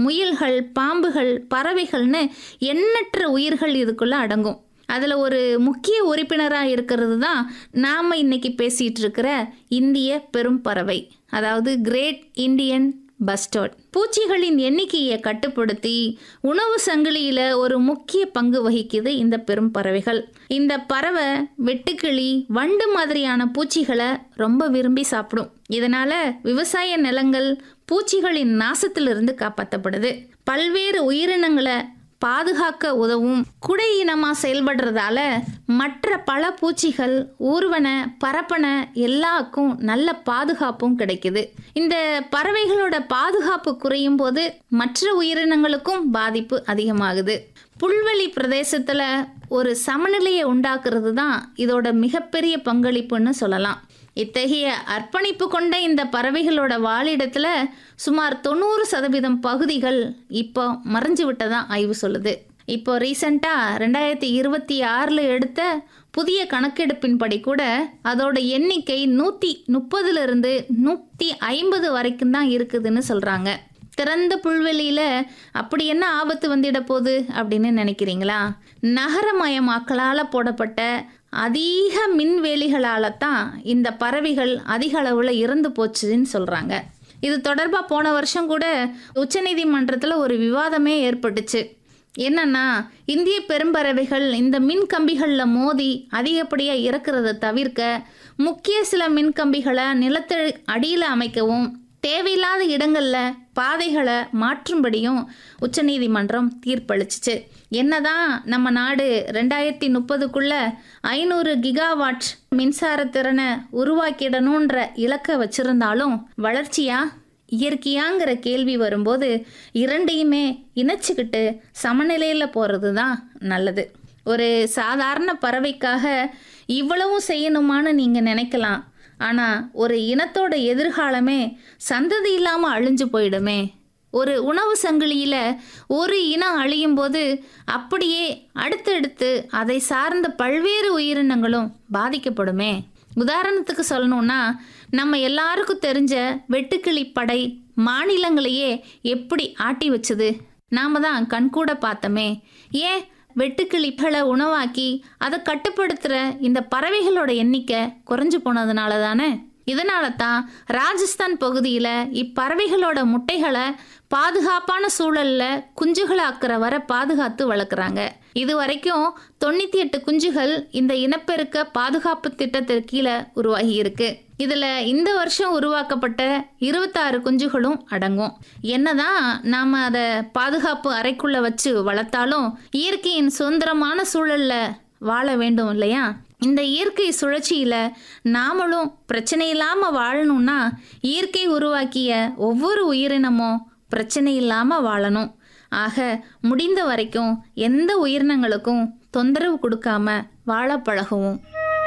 முயல்கள் பாம்புகள் பறவைகள்னு எண்ணற்ற உயிர்கள் இதுக்குள்ள அடங்கும் அதில் ஒரு முக்கிய உறுப்பினராக இருக்கிறது தான் நாம் இன்னைக்கு பேசிகிட்டு இருக்கிற இந்திய பெரும் பறவை அதாவது கிரேட் இந்தியன் பஸ்டர்ட் பூச்சிகளின் எண்ணிக்கையை கட்டுப்படுத்தி உணவு சங்கிலியில் ஒரு முக்கிய பங்கு வகிக்குது இந்த பெரும் பறவைகள் இந்த பறவை வெட்டுக்கிளி வண்டு மாதிரியான பூச்சிகளை ரொம்ப விரும்பி சாப்பிடும் இதனால விவசாய நிலங்கள் பூச்சிகளின் நாசத்திலிருந்து காப்பாற்றப்படுது பல்வேறு உயிரினங்களை பாதுகாக்க உதவும் குடை இனமா செயல்படுறதால மற்ற பல பூச்சிகள் ஊர்வன பரப்பன எல்லாருக்கும் நல்ல பாதுகாப்பும் கிடைக்குது இந்த பறவைகளோட பாதுகாப்பு குறையும் போது மற்ற உயிரினங்களுக்கும் பாதிப்பு அதிகமாகுது புல்வெளி பிரதேசத்துல ஒரு சமநிலையை உண்டாக்குறது தான் இதோட மிகப்பெரிய பங்களிப்புன்னு சொல்லலாம் இத்தகைய அர்ப்பணிப்பு கொண்ட இந்த பறவைகளோட வாழிடத்துல சுமார் தொண்ணூறு சதவீதம் பகுதிகள் இப்போ மறைஞ்சு விட்டதா ஆய்வு சொல்லுது இப்போ ரீசண்டாக ரெண்டாயிரத்தி இருபத்தி ஆறில் எடுத்த புதிய கணக்கெடுப்பின்படி கூட அதோட எண்ணிக்கை நூற்றி முப்பதுலேருந்து நூற்றி ஐம்பது வரைக்கும் தான் இருக்குதுன்னு சொல்கிறாங்க திறந்த புல்வெளியில் அப்படி என்ன ஆபத்து வந்துட போகுது அப்படின்னு நினைக்கிறீங்களா நகரமயமாக்கலால் போடப்பட்ட அதிக மின்வேலிகளால் தான் இந்த பறவைகள் அதிக அளவில் இறந்து போச்சுன்னு சொல்கிறாங்க இது தொடர்பாக போன வருஷம் கூட உச்சநீதிமன்றத்தில் ஒரு விவாதமே ஏற்பட்டுச்சு என்னன்னா இந்திய பெரும்பறவைகள் இந்த மின் கம்பிகளில் மோதி அதிகப்படியாக இறக்குறதை தவிர்க்க முக்கிய சில மின் கம்பிகளை நிலத்து அடியில் அமைக்கவும் தேவையில்லாத இடங்களில் பாதைகளை மாற்றும்படியும் உச்சநீதிமன்றம் தீர்ப்பளிச்சிச்சு என்னதான் நம்ம நாடு ரெண்டாயிரத்தி முப்பதுக்குள்ள ஐநூறு கிகாவாட் மின்சார திறனை உருவாக்கிடணுன்ற இலக்கை வச்சிருந்தாலும் வளர்ச்சியா இயற்கையாங்கிற கேள்வி வரும்போது இரண்டையுமே இணைச்சிக்கிட்டு சமநிலையில் போகிறது தான் நல்லது ஒரு சாதாரண பறவைக்காக இவ்வளவும் செய்யணுமான்னு நீங்கள் நினைக்கலாம் ஆனால் ஒரு இனத்தோட எதிர்காலமே சந்ததி இல்லாமல் அழிஞ்சு போயிடுமே ஒரு உணவு சங்கிலியில் ஒரு இனம் அழியும் போது அப்படியே அடுத்தடுத்து அதை சார்ந்த பல்வேறு உயிரினங்களும் பாதிக்கப்படுமே உதாரணத்துக்கு சொல்லணும்னா நம்ம எல்லாருக்கும் தெரிஞ்ச வெட்டுக்கிளி படை மாநிலங்களையே எப்படி ஆட்டி வச்சது நாம தான் கண்கூட பார்த்தோமே ஏன் வெட்டுக்கிளிகளை உணவாக்கி அதை கட்டுப்படுத்துகிற இந்த பறவைகளோட எண்ணிக்கை குறைஞ்சு போனதுனால தானே இதனால தான் ராஜஸ்தான் பகுதியில் இப்பறவைகளோட முட்டைகளை பாதுகாப்பான சூழலில் குஞ்சுகளை ஆக்கிற வர பாதுகாத்து வளர்க்குறாங்க இது வரைக்கும் தொண்ணூற்றி எட்டு குஞ்சுகள் இந்த இனப்பெருக்க பாதுகாப்பு திட்டத்திற்கு கீழே உருவாகி இருக்கு இதில் இந்த வருஷம் உருவாக்கப்பட்ட இருபத்தாறு குஞ்சுகளும் அடங்கும் என்னதான் நாம் அதை பாதுகாப்பு அறைக்குள்ளே வச்சு வளர்த்தாலும் இயற்கையின் சுதந்திரமான சூழலில் வாழ வேண்டும் இல்லையா இந்த இயற்கை சுழற்சியில் நாமளும் பிரச்சனை இல்லாமல் வாழணும்னா இயற்கை உருவாக்கிய ஒவ்வொரு உயிரினமும் பிரச்சனை இல்லாமல் வாழணும் ஆக முடிந்த வரைக்கும் எந்த உயிரினங்களுக்கும் தொந்தரவு கொடுக்காம வாழ பழகுவோம்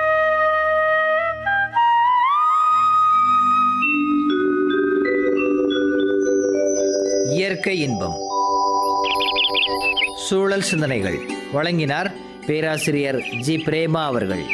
இயற்கை இன்பம் சூழல் சிந்தனைகள் வழங்கினார் பேராசிரியர் ஜி பிரேமா அவர்கள்